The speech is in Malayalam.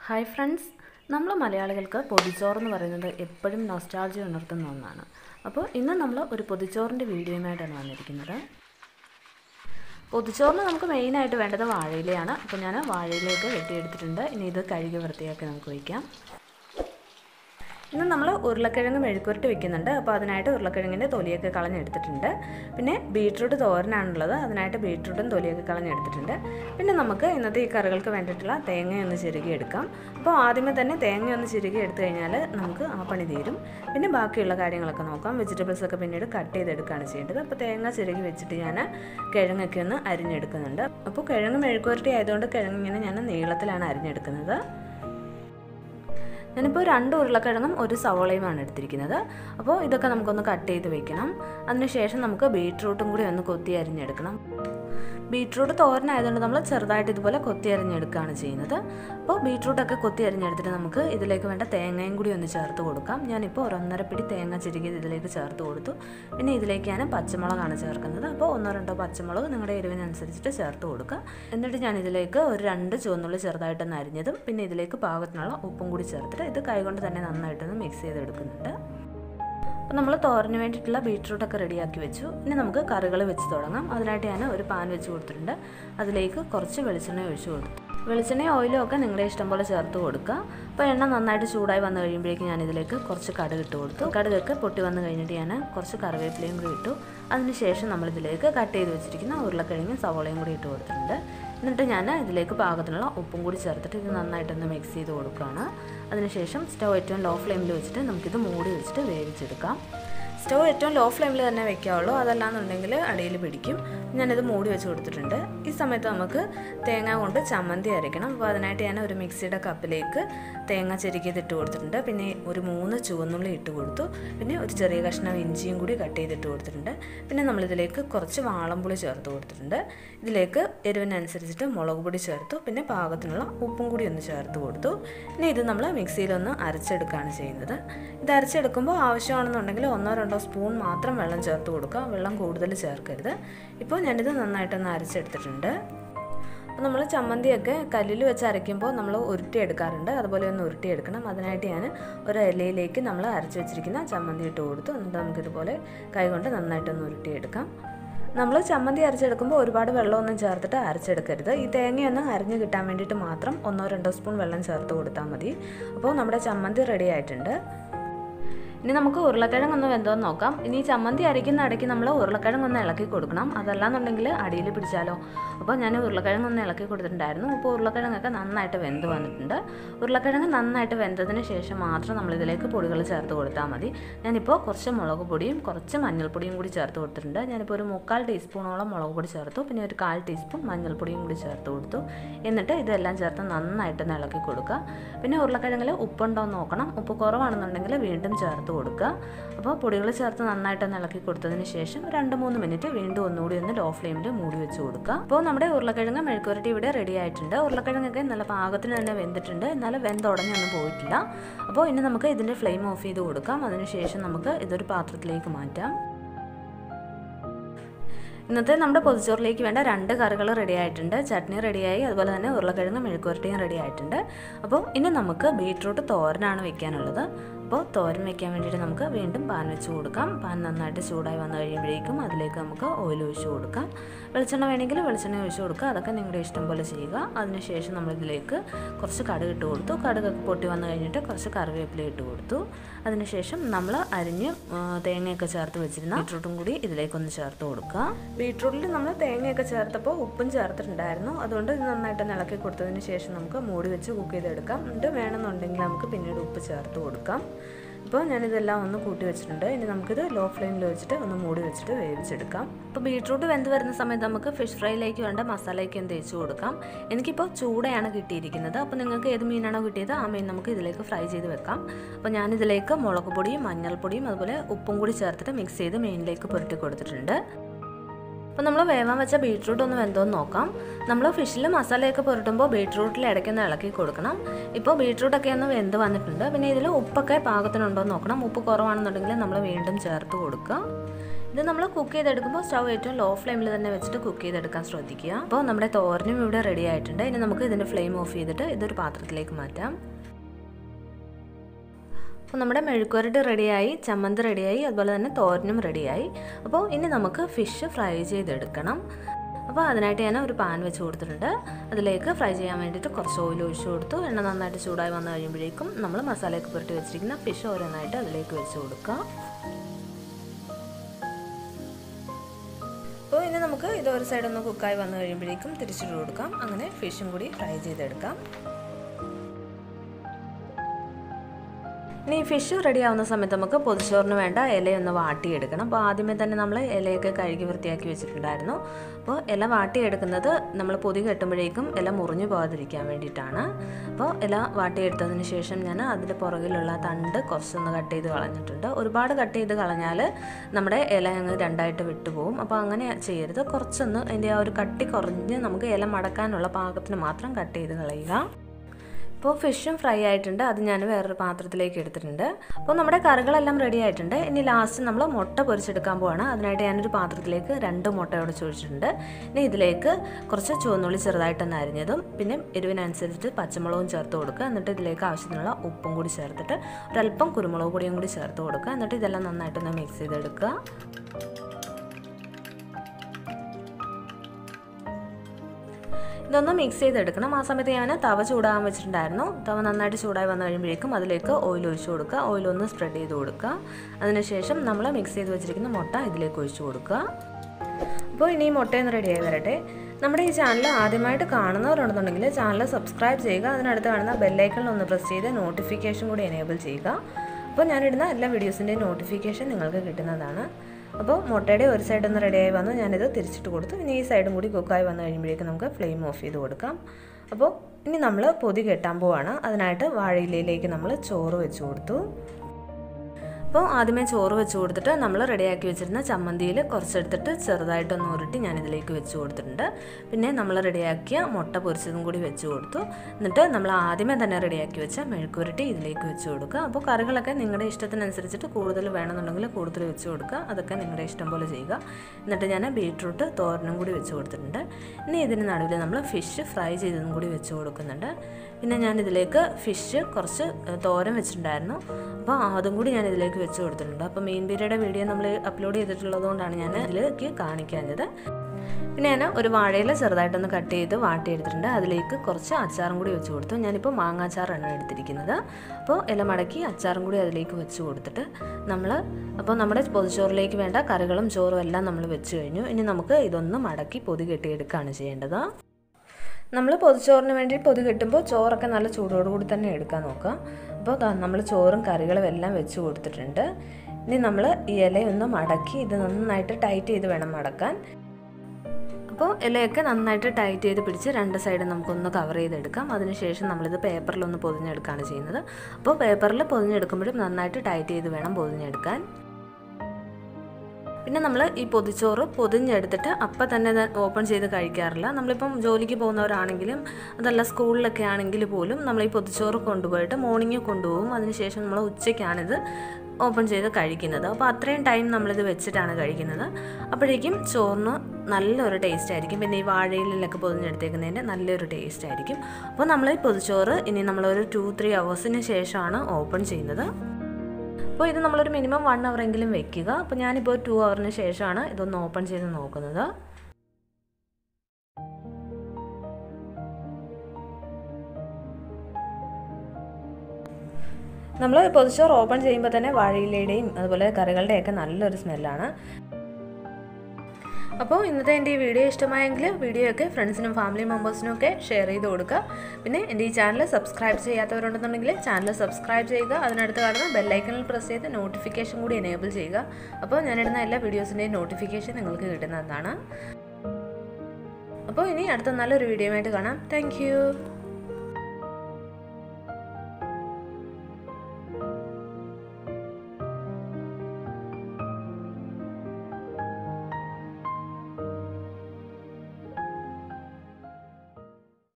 ഹായ് ഫ്രണ്ട്സ് നമ്മൾ മലയാളികൾക്ക് പൊതിച്ചോറ് എന്ന് പറയുന്നത് എപ്പോഴും നൊസ്റ്റാൾജി ഉണർത്തുന്ന ഒന്നാണ് അപ്പോൾ ഇന്ന് നമ്മൾ ഒരു പൊതിച്ചോറിൻ്റെ വീഡിയോയുമായിട്ടാണ് വന്നിരിക്കുന്നത് പൊതിച്ചോറിന് നമുക്ക് മെയിനായിട്ട് വേണ്ടത് വാഴയിലയാണ് അപ്പോൾ ഞാൻ വാഴയിലേക്ക് വെട്ടിയെടുത്തിട്ടുണ്ട് ഇനി ഇത് കഴുകി വൃത്തിയാക്കി നമുക്ക് വയ്ക്കാം ഇന്ന് നമ്മൾ ഉരുളക്കിഴങ്ങ് മെഴുക്കുരുട്ട് വെക്കുന്നുണ്ട് അപ്പോൾ അതിനായിട്ട് ഉരുളക്കിഴങ്ങിൻ്റെ തൊലിയൊക്കെ കളഞ്ഞെടുത്തിട്ടുണ്ട് പിന്നെ ബീട്രൂട്ട് തോരനാണുള്ളത് അതിനായിട്ട് ബീട്രൂട്ടും തൊലിയൊക്കെ കളഞ്ഞെടുത്തിട്ടുണ്ട് പിന്നെ നമുക്ക് ഇന്നത്തെ ഈ കറികൾക്ക് വേണ്ടിയിട്ടുള്ള തേങ്ങയൊന്ന് ചിരുകി എടുക്കാം അപ്പോൾ ആദ്യമേ തന്നെ തേങ്ങയൊന്ന് ചിരുകി എടുത്തു കഴിഞ്ഞാൽ നമുക്ക് ആ പണി തീരും പിന്നെ ബാക്കിയുള്ള കാര്യങ്ങളൊക്കെ നോക്കാം വെജിറ്റബിൾസ് ഒക്കെ പിന്നീട് കട്ട് ചെയ്തെടുക്കുകയാണ് ചെയ്യേണ്ടത് അപ്പോൾ തേങ്ങ ചിരുകി വെച്ചിട്ട് ഞാൻ കിഴങ്ങൊക്കെ ഒന്ന് അരിഞ്ഞെടുക്കുന്നുണ്ട് അപ്പോൾ കിഴങ്ങ് മെഴുക്കുരുട്ടി ആയതുകൊണ്ട് കിഴങ്ങിങ്ങനെ ഞാൻ നീളത്തിലാണ് അരിഞ്ഞെടുക്കുന്നത് ഞാനിപ്പോൾ രണ്ട് ഉരുളക്കിഴങ്ങും ഒരു സവോളയുമാണ് എടുത്തിരിക്കുന്നത് അപ്പോൾ ഇതൊക്കെ നമുക്കൊന്ന് കട്ട് ചെയ്ത് വെക്കണം അതിനുശേഷം നമുക്ക് ബീട്രൂട്ടും കൂടി ഒന്ന് കൊത്തി അരിഞ്ഞെടുക്കണം ബീട്രൂട്ട് തോരനായതുകൊണ്ട് നമ്മൾ ചെറുതായിട്ട് ഇതുപോലെ കൊത്തി അരിഞ്ഞെടുക്കുകയാണ് ചെയ്യുന്നത് അപ്പോൾ ബീട്രൂട്ടൊക്കെ കൊത്തി അരിഞ്ഞെടുത്തിട്ട് നമുക്ക് ഇതിലേക്ക് വേണ്ട തേങ്ങയും കൂടി ഒന്ന് ചേർത്ത് കൊടുക്കാം ഞാനിപ്പോൾ ഒരു ഒന്നര പിടി തേങ്ങ ചിരുകിയത് ഇതിലേക്ക് ചേർത്ത് കൊടുത്തു പിന്നെ ഇതിലേക്ക് ഞാൻ പച്ചമുളകാണ് ചേർക്കുന്നത് അപ്പോൾ ഒന്നോ രണ്ടോ പച്ചമുളക് നിങ്ങളുടെ എരിവിനനുസരിച്ചിട്ട് ചേർത്ത് കൊടുക്കുക എന്നിട്ട് ഞാൻ ഇതിലേക്ക് ഒരു രണ്ട് ചുവന്നുള്ളി ചെറുതായിട്ടൊന്ന് അരിഞ്ഞതും പിന്നെ ഇതിലേക്ക് പാകത്തിനുള്ള ഉപ്പും കൂടി ചേർത്തിട്ട് ഇത് കൈകൊണ്ട് തന്നെ നന്നായിട്ടൊന്ന് മിക്സ് ചെയ്തെടുക്കുന്നുണ്ട് അപ്പോൾ നമ്മൾ തോരന് വേണ്ടിയിട്ടുള്ള ബീട്രൂട്ടൊക്കെ റെഡിയാക്കി വെച്ചു ഇനി നമുക്ക് കറികൾ വെച്ച് തുടങ്ങാം അതിനായിട്ട് ഞാൻ ഒരു പാൻ വെച്ച് കൊടുത്തിട്ടുണ്ട് അതിലേക്ക് കുറച്ച് വെളിച്ചെണ്ണ ഒഴിച്ചു കൊടുത്തു വെളിച്ചെണ്ണയും ഓയിലും ഒക്കെ നിങ്ങളുടെ ഇഷ്ടം പോലെ ചേർത്ത് കൊടുക്കുക അപ്പോൾ എണ്ണ നന്നായിട്ട് ചൂടായി വന്നു കഴിയുമ്പോഴേക്കും ഞാൻ ഇതിലേക്ക് കുറച്ച് കടുക് ഇട്ട് കൊടുത്തു കടുകൊക്കെ പൊട്ടി വന്നു കഴിഞ്ഞിട്ട് ഞാൻ കുറച്ച് കറിവേപ്പിലയും കൂടി ഇട്ടു അതിനുശേഷം നമ്മളിതിലേക്ക് കട്ട് ചെയ്ത് വെച്ചിരിക്കുന്ന ഉരുളക്കിഴങ്ങും സവോളയും കൂടി ഇട്ട് കൊടുത്തിട്ടുണ്ട് എന്നിട്ട് ഞാൻ ഇതിലേക്ക് പാകത്തിനുള്ള ഉപ്പും കൂടി ചേർത്തിട്ട് ഇത് നന്നായിട്ടൊന്ന് മിക്സ് ചെയ്ത് കൊടുക്കുകയാണ് അതിനുശേഷം സ്റ്റവ് ഏറ്റവും ലോ ഫ്ലെയിമിൽ വെച്ചിട്ട് നമുക്കിത് മൂടി വെച്ചിട്ട് വേവിച്ചെടുക്കാം സ്റ്റവ് ഏറ്റവും ലോ ഫ്ലെയിമിൽ തന്നെ വെക്കാവുള്ളൂ അതല്ലാന്നുണ്ടെങ്കിൽ അടിയിൽ പിടിക്കും ഞാനിത് മൂടി വെച്ച് കൊടുത്തിട്ടുണ്ട് ഈ സമയത്ത് നമുക്ക് തേങ്ങ കൊണ്ട് ചമ്മന്തി അരയ്ക്കണം അപ്പോൾ അതിനായിട്ട് ഞാൻ ഒരു മിക്സിയുടെ കപ്പിലേക്ക് തേങ്ങ ചെരുക്കിയത് ഇട്ട് കൊടുത്തിട്ടുണ്ട് പിന്നെ ഒരു മൂന്ന് ചുവന്നുള്ളി ഇട്ട് കൊടുത്തു പിന്നെ ഒരു ചെറിയ കഷ്ണം ഇഞ്ചിയും കൂടി കട്ട് ചെയ്തിട്ട് കൊടുത്തിട്ടുണ്ട് പിന്നെ നമ്മളിതിലേക്ക് കുറച്ച് വാളംപുളി ചേർത്ത് കൊടുത്തിട്ടുണ്ട് ഇതിലേക്ക് എരിവിനനുസരിച്ചിട്ട് മുളക് പൊടി ചേർത്തു പിന്നെ പാകത്തിനുള്ള ഉപ്പും കൂടി ഒന്ന് ചേർത്ത് കൊടുത്തു ഇനി ഇത് നമ്മൾ മിക്സിയിലൊന്ന് അരച്ചെടുക്കുകയാണ് ചെയ്യുന്നത് ഇത് അരച്ചെടുക്കുമ്പോൾ ആവശ്യമാണെന്നുണ്ടെങ്കിൽ ഒന്നോ രണ്ടോ സ്പൂൺ മാത്രം വെള്ളം ചേർത്ത് കൊടുക്കുക വെള്ളം കൂടുതൽ ചേർക്കരുത് ഇപ്പോൾ ഞാനിത് നന്നായിട്ടൊന്ന് അരച്ചെടുത്തിട്ടുണ്ട് അപ്പോൾ നമ്മൾ ചമ്മന്തിയൊക്കെ കല്ലിൽ വെച്ച് അരയ്ക്കുമ്പോൾ നമ്മൾ ഉരുട്ടിയെടുക്കാറുണ്ട് അതുപോലെ ഒന്ന് ഉരുട്ടിയെടുക്കണം അതിനായിട്ട് ഞാൻ ഒരു ഇലയിലേക്ക് നമ്മൾ അരച്ച് വെച്ചിരിക്കുന്ന ചമ്മന്തി ഇട്ട് കൊടുത്തു എന്നിട്ട് നമുക്കിതുപോലെ കൈകൊണ്ട് നന്നായിട്ടൊന്ന് ഉരുട്ടിയെടുക്കാം നമ്മൾ ചമ്മന്തി അരച്ചെടുക്കുമ്പോൾ ഒരുപാട് വെള്ളമൊന്നും ചേർത്തിട്ട് അരച്ചെടുക്കരുത് ഈ തേങ്ങയൊന്ന് അരിഞ്ഞ് കിട്ടാൻ വേണ്ടിയിട്ട് മാത്രം ഒന്നോ രണ്ടോ സ്പൂൺ വെള്ളം ചേർത്ത് കൊടുത്താൽ മതി അപ്പോൾ നമ്മുടെ ചമ്മന്തി റെഡി ആയിട്ടുണ്ട് ഇനി നമുക്ക് ഉരുളക്കിഴങ്ങ് ഒന്ന് വെന്തോന്ന് നോക്കാം ഇനി ചമ്മന്തി അരയ്ക്കുന്ന ഇടയ്ക്ക് നമ്മൾ ഉരുളക്കിഴങ്ങ് ഒന്ന് ഇളക്കി കൊടുക്കണം അതല്ലാന്നുണ്ടെങ്കിൽ അടിയിൽ പിടിച്ചാലോ അപ്പോൾ ഞാൻ ഉരുളക്കിഴങ്ങ് ഒന്ന് ഇളക്കി കൊടുത്തിട്ടുണ്ടായിരുന്നു അപ്പോൾ ഉരുളക്കിഴങ്ങൊക്കെ നന്നായിട്ട് വെന്ത് വന്നിട്ടുണ്ട് ഉരുളക്കിഴങ്ങ് നന്നായിട്ട് വെന്തതിന് ശേഷം മാത്രം നമ്മൾ ഇതിലേക്ക് പൊടികൾ ചേർത്ത് കൊടുത്താൽ മതി ഞാനിപ്പോൾ കുറച്ച് മുളക് പൊടിയും കുറച്ച് മഞ്ഞൾപ്പൊടിയും കൂടി ചേർത്ത് കൊടുത്തിട്ടുണ്ട് ഞാനിപ്പോൾ ഒരു മുക്കാൽ ടീസ്പൂണോളം മുളക് പൊടി ചേർത്തു പിന്നെ ഒരു കാൽ ടീസ്പൂൺ മഞ്ഞൾപ്പൊടിയും കൂടി ചേർത്ത് കൊടുത്തു എന്നിട്ട് ഇതെല്ലാം ചേർത്ത് നന്നായിട്ട് ഇളക്കി കൊടുക്കുക പിന്നെ ഉരുളക്കിഴങ്ങിൽ ഉപ്പുണ്ടോ എന്ന് നോക്കണം ഉപ്പ് കുറവാണെന്നുണ്ടെങ്കിൽ വീണ്ടും ചേർത്ത് കൊടുക്കുക അപ്പോൾ പൊടികൾ ചേർത്ത് നന്നായിട്ട് ഇളക്കി കൊടുത്തതിന് ശേഷം രണ്ട് മൂന്ന് മിനിറ്റ് വീണ്ടും ഒന്നുകൂടി ഒന്ന് ലോ ഫ്ലെയിമിൽ മൂടി വെച്ച് കൊടുക്കുക അപ്പോൾ നമ്മുടെ ഉരുളക്കിഴങ്ങ് മെഴുക്കുരട്ടി ഇവിടെ റെഡി ആയിട്ടുണ്ട് ഉരുളക്കിഴങ്ങൊക്കെ നല്ല പാകത്തിന് തന്നെ വെന്തിട്ടുണ്ട് എന്നാൽ വെന്തുടഞ്ഞൊന്നും പോയിട്ടില്ല അപ്പോൾ ഇനി നമുക്ക് ഇതിൻ്റെ ഫ്ലെയിം ഓഫ് ചെയ്ത് കൊടുക്കാം അതിനുശേഷം നമുക്ക് ഇതൊരു പാത്രത്തിലേക്ക് മാറ്റാം ഇന്നത്തെ നമ്മുടെ പൊതിച്ചോറിലേക്ക് വേണ്ട രണ്ട് കറികൾ റെഡി ആയിട്ടുണ്ട് ചട്നി റെഡിയായി അതുപോലെ തന്നെ ഉരുളക്കിഴങ്ങ് മെഴുക്കുരട്ടിയും റെഡി ആയിട്ടുണ്ട് അപ്പോൾ ഇനി നമുക്ക് ബീട്രൂട്ട് തോരനാണ് വെക്കാനുള്ളത് അപ്പോൾ തോരൻ വെക്കാൻ വേണ്ടിയിട്ട് നമുക്ക് വീണ്ടും പാൻ വെച്ച് കൊടുക്കാം പാൻ നന്നായിട്ട് ചൂടായി വന്നു കഴിയുമ്പോഴേക്കും അതിലേക്ക് നമുക്ക് ഓയിൽ ഒഴിച്ച് കൊടുക്കാം വെളിച്ചെണ്ണ വേണമെങ്കിൽ വെളിച്ചെണ്ണ ഒഴിച്ച് കൊടുക്കുക അതൊക്കെ നിങ്ങളുടെ ഇഷ്ടം പോലെ ചെയ്യുക അതിനുശേഷം നമ്മളിതിലേക്ക് കുറച്ച് കടുക് ഇട്ട് കൊടുത്തു കടുകൊക്കെ പൊട്ടി വന്നു കഴിഞ്ഞിട്ട് കുറച്ച് കറിവേപ്പില ഇട്ട് കൊടുത്തു അതിനുശേഷം നമ്മൾ അരിഞ്ഞ് തേങ്ങയൊക്കെ ചേർത്ത് വെച്ചിരുന്ന ബീട്രൂട്ടും കൂടി ഇതിലേക്കൊന്ന് ചേർത്ത് കൊടുക്കുക ബീട്രൂട്ടിൽ നമ്മൾ തേങ്ങയൊക്കെ ചേർത്തപ്പോൾ ഉപ്പും ചേർത്തിട്ടുണ്ടായിരുന്നു അതുകൊണ്ട് ഇത് നന്നായിട്ട് ഇളക്കി കൊടുത്തതിന് ശേഷം നമുക്ക് മൂടി വെച്ച് കുക്ക് ചെയ്തെടുക്കാം എന്നിട്ട് വേണമെന്നുണ്ടെങ്കിൽ നമുക്ക് പിന്നീട് ഉപ്പ് ചേർത്ത് കൊടുക്കാം ഇപ്പോൾ ഞാനിതെല്ലാം ഒന്ന് കൂട്ടി വെച്ചിട്ടുണ്ട് ഇനി നമുക്കിത് ലോ ഫ്ലെയിമിൽ വെച്ചിട്ട് ഒന്ന് മൂടി വെച്ചിട്ട് വേവിച്ചെടുക്കാം അപ്പോൾ ബീട്രൂട്ട് വെന്ത് വരുന്ന സമയത്ത് നമുക്ക് ഫിഷ് ഫ്രൈയിലേക്ക് വേണ്ട മസാലയ്ക്ക് തേച്ച് കൊടുക്കാം എനിക്കിപ്പോൾ ചൂടയാണ് കിട്ടിയിരിക്കുന്നത് അപ്പോൾ നിങ്ങൾക്ക് ഏത് മീനാണോ കിട്ടിയത് ആ മീൻ നമുക്ക് ഇതിലേക്ക് ഫ്രൈ ചെയ്ത് വെക്കാം അപ്പോൾ ഞാനിതിലേക്ക് മുളക് പൊടിയും മഞ്ഞൾപ്പൊടിയും അതുപോലെ ഉപ്പും കൂടി ചേർത്തിട്ട് മിക്സ് ചെയ്ത് മീനിലേക്ക് പുരട്ടി കൊടുത്തിട്ടുണ്ട് അപ്പോൾ നമ്മൾ വേവാൻ വെച്ച ബീട്രൂട്ട് ഒന്ന് വെന്തോന്ന് നോക്കാം നമ്മൾ ഫിഷിൽ മസാലയൊക്കെ പുരട്ടുമ്പോൾ ബീട്രൂട്ടിൽ ഇടയ്ക്കൊന്ന് ഇളക്കി കൊടുക്കണം ഇപ്പോൾ ബീട്രൂട്ടൊക്കെ ഒന്ന് വെന്ത് വന്നിട്ടുണ്ട് പിന്നെ ഇതിൽ ഉപ്പൊക്കെ പാകത്തിനുണ്ടോ എന്ന് നോക്കണം ഉപ്പ് കുറവാണെന്നുണ്ടെങ്കിൽ നമ്മൾ വീണ്ടും ചേർത്ത് കൊടുക്കുക ഇത് നമ്മൾ കുക്ക് ചെയ്തെടുക്കുമ്പോൾ സ്റ്റൗ ഏറ്റവും ലോ ഫ്ലെയിമിൽ തന്നെ വെച്ചിട്ട് കുക്ക് ചെയ്തെടുക്കാൻ ശ്രദ്ധിക്കുക അപ്പോൾ നമ്മുടെ തോരനും ഇവിടെ റെഡി ആയിട്ടുണ്ട് ഇനി നമുക്ക് ഇതിൻ്റെ ഫ്ലെയിം ഓഫ് ചെയ്തിട്ട് ഇതൊരു പാത്രത്തിലേക്ക് മാറ്റാം അപ്പോൾ നമ്മുടെ മെഴുക്കുവരട്ടി റെഡിയായി ചമ്മന്തി റെഡിയായി അതുപോലെ തന്നെ തോരനും റെഡിയായി അപ്പോൾ ഇനി നമുക്ക് ഫിഷ് ഫ്രൈ ചെയ്തെടുക്കണം അപ്പോൾ അതിനായിട്ട് ഞാൻ ഒരു പാൻ വെച്ച് കൊടുത്തിട്ടുണ്ട് അതിലേക്ക് ഫ്രൈ ചെയ്യാൻ വേണ്ടിയിട്ട് കുറച്ച് ഓയിൽ ഒഴിച്ചു കൊടുത്തു എണ്ണ നന്നായിട്ട് ചൂടായി വന്നു കഴിയുമ്പോഴേക്കും നമ്മൾ മസാലയൊക്കെ പുരട്ടി വെച്ചിരിക്കുന്ന ഫിഷ് ഓരോന്നായിട്ട് അതിലേക്ക് വെച്ച് കൊടുക്കുക അപ്പോൾ ഇനി നമുക്ക് ഇത് ഒരു സൈഡ് ഒന്ന് കുക്കായി വന്നു കഴിയുമ്പോഴേക്കും തിരിച്ചിട്ട് കൊടുക്കാം അങ്ങനെ ഫിഷും കൂടി ഫ്രൈ ചെയ്തെടുക്കാം ഇനി ഫിഷ് റെഡി ആവുന്ന സമയത്ത് നമുക്ക് പൊതിച്ചോറിന് വേണ്ട ഇലയൊന്ന് വാട്ടിയെടുക്കണം അപ്പോൾ ആദ്യമേ തന്നെ നമ്മൾ ഇലയൊക്കെ കഴുകി വൃത്തിയാക്കി വെച്ചിട്ടുണ്ടായിരുന്നു അപ്പോൾ ഇല വാട്ടിയെടുക്കുന്നത് നമ്മൾ പൊതി കെട്ടുമ്പോഴേക്കും ഇല മുറിഞ്ഞു പോകാതിരിക്കാൻ വേണ്ടിയിട്ടാണ് അപ്പോൾ ഇല വാട്ടിയെടുത്തതിന് ശേഷം ഞാൻ അതിൻ്റെ പുറകിലുള്ള തണ്ട് കുറച്ചൊന്ന് കട്ട് ചെയ്ത് കളഞ്ഞിട്ടുണ്ട് ഒരുപാട് കട്ട് ചെയ്ത് കളഞ്ഞാൽ നമ്മുടെ ഇല അങ്ങ് രണ്ടായിട്ട് വിട്ടുപോകും അപ്പോൾ അങ്ങനെ ചെയ്യരുത് കുറച്ചൊന്ന് അതിൻ്റെ ആ ഒരു കട്ടി കുറഞ്ഞ് നമുക്ക് ഇല മടക്കാനുള്ള പാകത്തിന് മാത്രം കട്ട് ചെയ്ത് കളയുക ഇപ്പോൾ ഫിഷും ഫ്രൈ ആയിട്ടുണ്ട് അത് ഞാൻ വേറൊരു പാത്രത്തിലേക്ക് എടുത്തിട്ടുണ്ട് അപ്പോൾ നമ്മുടെ കറികളെല്ലാം റെഡി ആയിട്ടുണ്ട് ഇനി ലാസ്റ്റ് നമ്മൾ മുട്ട പൊരിച്ചെടുക്കാൻ പോവാണ് അതിനായിട്ട് ഞാനൊരു പാത്രത്തിലേക്ക് രണ്ട് മുട്ട ഉടച്ച് ഒഴിച്ചിട്ടുണ്ട് ഇനി ഇതിലേക്ക് കുറച്ച് ചുവന്നുള്ളി ചെറുതായിട്ടൊന്ന് അരിഞ്ഞതും പിന്നെ എരിവിനനുസരിച്ചിട്ട് പച്ചമുളകും ചേർത്ത് കൊടുക്കുക എന്നിട്ട് ഇതിലേക്ക് ആവശ്യത്തിനുള്ള ഉപ്പും കൂടി ചേർത്തിട്ട് ഒരല്പം കുരുമുളക് പൊടിയും കൂടി ചേർത്ത് കൊടുക്കുക എന്നിട്ട് ഇതെല്ലാം നന്നായിട്ടൊന്ന് മിക്സ് ചെയ്തെടുക്കുക ഇതൊന്ന് മിക്സ് ചെയ്തെടുക്കണം ആ സമയത്ത് ഞാൻ തവ ചൂടാകാൻ വെച്ചിട്ടുണ്ടായിരുന്നു തവ നന്നായിട്ട് ചൂടായി വന്നു കഴിയുമ്പോഴേക്കും അതിലേക്ക് ഓയിൽ ഒഴിച്ചു കൊടുക്കുക ഓയിൽ ഒന്ന് സ്പ്രെഡ് ചെയ്ത് കൊടുക്കുക അതിനുശേഷം നമ്മൾ മിക്സ് ചെയ്ത് വെച്ചിരിക്കുന്ന മുട്ട ഇതിലേക്ക് ഒഴിച്ചു കൊടുക്കുക അപ്പോൾ ഇനി ഈ മുട്ടയൊന്ന് റെഡിയായി വരട്ടെ നമ്മുടെ ഈ ചാനൽ ആദ്യമായിട്ട് കാണുന്നവരുണ്ടെന്നുണ്ടെങ്കിൽ ചാനൽ സബ്സ്ക്രൈബ് ചെയ്യുക അതിനടുത്ത് കാണുന്ന ബെല്ലൈക്കണിൽ ഒന്ന് പ്രസ് ചെയ്ത് നോട്ടിഫിക്കേഷൻ കൂടി എനേബിൾ ചെയ്യുക അപ്പോൾ ഞാനിടുന്ന എല്ലാ വീഡിയോസിൻ്റെയും നോട്ടിഫിക്കേഷൻ നിങ്ങൾക്ക് കിട്ടുന്നതാണ് അപ്പോൾ മുട്ടയുടെ ഒരു സൈഡ് ഒന്ന് റെഡിയായി വന്നു ഞാനിത് തിരിച്ചിട്ട് കൊടുത്തു ഇനി ഈ സൈഡും കൂടി കുക്കായി വന്നു കഴിയുമ്പോഴേക്കും നമുക്ക് ഫ്ലെയിം ഓഫ് ചെയ്ത് കൊടുക്കാം അപ്പോൾ ഇനി നമ്മൾ പൊതി കെട്ടാൻ പോവാണ് അതിനായിട്ട് വാഴയിലയിലേക്ക് നമ്മൾ ചോറ് വെച്ച് കൊടുത്തു അപ്പോൾ ആദ്യമേ ചോറ് വെച്ച് കൊടുത്തിട്ട് നമ്മൾ റെഡിയാക്കി വെച്ചിരുന്ന ചമ്മന്തിയിൽ കുറച്ചെടുത്തിട്ട് ചെറുതായിട്ടൊന്ന് ഉരുട്ടി ഞാൻ ഇതിലേക്ക് വെച്ച് കൊടുത്തിട്ടുണ്ട് പിന്നെ നമ്മൾ റെഡിയാക്കിയ മുട്ട പൊരിച്ചതും കൂടി വെച്ച് കൊടുത്തു എന്നിട്ട് നമ്മൾ ആദ്യമേ തന്നെ റെഡിയാക്കി വെച്ച മെഴുക്കുരുട്ടി ഇതിലേക്ക് വെച്ച് കൊടുക്കുക അപ്പോൾ കറികളൊക്കെ നിങ്ങളുടെ ഇഷ്ടത്തിനനുസരിച്ചിട്ട് കൂടുതൽ വേണമെന്നുണ്ടെങ്കിൽ കൂടുതൽ വെച്ച് കൊടുക്കുക അതൊക്കെ നിങ്ങളുടെ ഇഷ്ടം പോലെ ചെയ്യുക എന്നിട്ട് ഞാൻ ബീട്രൂട്ട് തോരനും കൂടി വെച്ച് കൊടുത്തിട്ടുണ്ട് ഇനി ഇതിന് നടുവിൽ നമ്മൾ ഫിഷ് ഫ്രൈ ചെയ്തതും കൂടി വെച്ച് കൊടുക്കുന്നുണ്ട് പിന്നെ ഞാൻ ഇതിലേക്ക് ഫിഷ് കുറച്ച് തോരൻ വെച്ചിട്ടുണ്ടായിരുന്നു അപ്പോൾ അതും കൂടി ഞാൻ ഇതിലേക്ക് വെച്ച് കൊടുത്തിട്ടുണ്ട് അപ്പോൾ മീൻ പീരയുടെ വീഡിയോ നമ്മൾ അപ്ലോഡ് ചെയ്തിട്ടുള്ളത് കൊണ്ടാണ് ഞാൻ ഇതിലേക്ക് കാണിക്കാഞ്ഞത് പിന്നെ ഞാൻ ഒരു വാഴയില ചെറുതായിട്ടൊന്ന് കട്ട് ചെയ്ത് വാട്ടിയെടുത്തിട്ടുണ്ട് അതിലേക്ക് കുറച്ച് അച്ചാറും കൂടി വെച്ച് കൊടുത്തു ഞാനിപ്പോൾ മാങ്ങാച്ചാറാണ് എടുത്തിരിക്കുന്നത് അപ്പോൾ ഇല മടക്കി അച്ചാറും കൂടി അതിലേക്ക് വെച്ച് കൊടുത്തിട്ട് നമ്മൾ അപ്പോൾ നമ്മുടെ പൊതിച്ചോറിലേക്ക് വേണ്ട കറികളും ചോറും എല്ലാം നമ്മൾ വെച്ച് കഴിഞ്ഞു ഇനി നമുക്ക് ഇതൊന്ന് മടക്കി പൊതി കെട്ടിയെടുക്കുകയാണ് ചെയ്യേണ്ടത് നമ്മൾ പൊതിച്ചോറിന് വേണ്ടി പൊതി കെട്ടുമ്പോൾ ചോറൊക്കെ നല്ല ചൂടോടുകൂടി തന്നെ എടുക്കാൻ നോക്കുക അപ്പോൾ നമ്മൾ ചോറും കറികളും എല്ലാം വെച്ച് കൊടുത്തിട്ടുണ്ട് ഇനി നമ്മൾ ഈ ഇലയൊന്ന് മടക്കി ഇത് നന്നായിട്ട് ടൈറ്റ് ചെയ്ത് വേണം മടക്കാൻ അപ്പോൾ ഇലയൊക്കെ നന്നായിട്ട് ടൈറ്റ് ചെയ്ത് പിടിച്ച് രണ്ട് സൈഡും നമുക്കൊന്ന് കവർ ചെയ്തെടുക്കാം അതിനുശേഷം നമ്മളിത് പേപ്പറിലൊന്ന് പൊതിഞ്ഞെടുക്കുകയാണ് ചെയ്യുന്നത് അപ്പോൾ പേപ്പറിൽ പൊതിഞ്ഞെടുക്കുമ്പോഴും നന്നായിട്ട് ടൈറ്റ് ചെയ്ത് വേണം പൊതിഞ്ഞെടുക്കാൻ പിന്നെ നമ്മൾ ഈ പൊതിച്ചോറ് പൊതിഞ്ഞെടുത്തിട്ട് അപ്പം തന്നെ ഓപ്പൺ ചെയ്ത് കഴിക്കാറില്ല നമ്മളിപ്പം ജോലിക്ക് പോകുന്നവരാണെങ്കിലും അതല്ല സ്കൂളിലൊക്കെ ആണെങ്കിൽ പോലും നമ്മൾ ഈ പൊതിച്ചോറ് കൊണ്ടുപോയിട്ട് മോർണിംഗ് കൊണ്ടുപോകും അതിനുശേഷം നമ്മൾ ഉച്ചയ്ക്കാണിത് ഓപ്പൺ ചെയ്ത് കഴിക്കുന്നത് അപ്പോൾ അത്രയും ടൈം നമ്മളിത് വെച്ചിട്ടാണ് കഴിക്കുന്നത് അപ്പോഴേക്കും ചോറിന് നല്ലൊരു ടേസ്റ്റ് ആയിരിക്കും പിന്നെ ഈ വാഴയിലൊക്കെ പൊതിഞ്ഞെടുത്തേക്കുന്നതിൻ്റെ നല്ലൊരു ടേസ്റ്റ് ആയിരിക്കും അപ്പോൾ നമ്മൾ ഈ പൊതിച്ചോറ് ഇനി നമ്മളൊരു ടു ത്രീ അവേഴ്സിന് ശേഷമാണ് ഓപ്പൺ ചെയ്യുന്നത് അപ്പോൾ ഇത് നമ്മളൊരു മിനിമം വൺ അവറെങ്കിലും വെക്കുക അപ്പോൾ ഞാനിപ്പോൾ ടു അവറിന് ശേഷമാണ് ഇതൊന്ന് ഓപ്പൺ ചെയ്ത് നോക്കുന്നത് നമ്മൾ പൊതിച്ചോറ് ഓപ്പൺ ചെയ്യുമ്പോൾ തന്നെ വാഴയിലയുടെയും അതുപോലെ കറികളുടെയൊക്കെ നല്ലൊരു സ്മെല്ലാണ് അപ്പോൾ ഇന്നത്തെ എൻ്റെ ഈ വീഡിയോ ഇഷ്ടമായെങ്കിൽ വീഡിയോ ഒക്കെ ഫ്രണ്ട്സിനും ഫാമിലി മെമ്പേഴ്സിനും ഒക്കെ ഷെയർ ചെയ്ത് കൊടുക്കുക പിന്നെ എൻ്റെ ഈ ചാനൽ സബ്സ്ക്രൈബ് ചെയ്യാത്തവരുണ്ടെന്നുണ്ടെങ്കിൽ ചാനൽ സബ്സ്ക്രൈബ് ചെയ്യുക അതിനടുത്ത് കാണുന്ന ബെല്ലൈക്കണിൽ പ്രസ് ചെയ്ത് നോട്ടിഫിക്കേഷൻ കൂടി എനേബിൾ ചെയ്യുക അപ്പോൾ ഞാനിടുന്ന എല്ലാ വീഡിയോസിൻ്റെയും നോട്ടിഫിക്കേഷൻ നിങ്ങൾക്ക് കിട്ടുന്നതാണ് അപ്പോൾ ഇനി അടുത്ത നല്ലൊരു വീഡിയോ ആയിട്ട് കാണാം താങ്ക്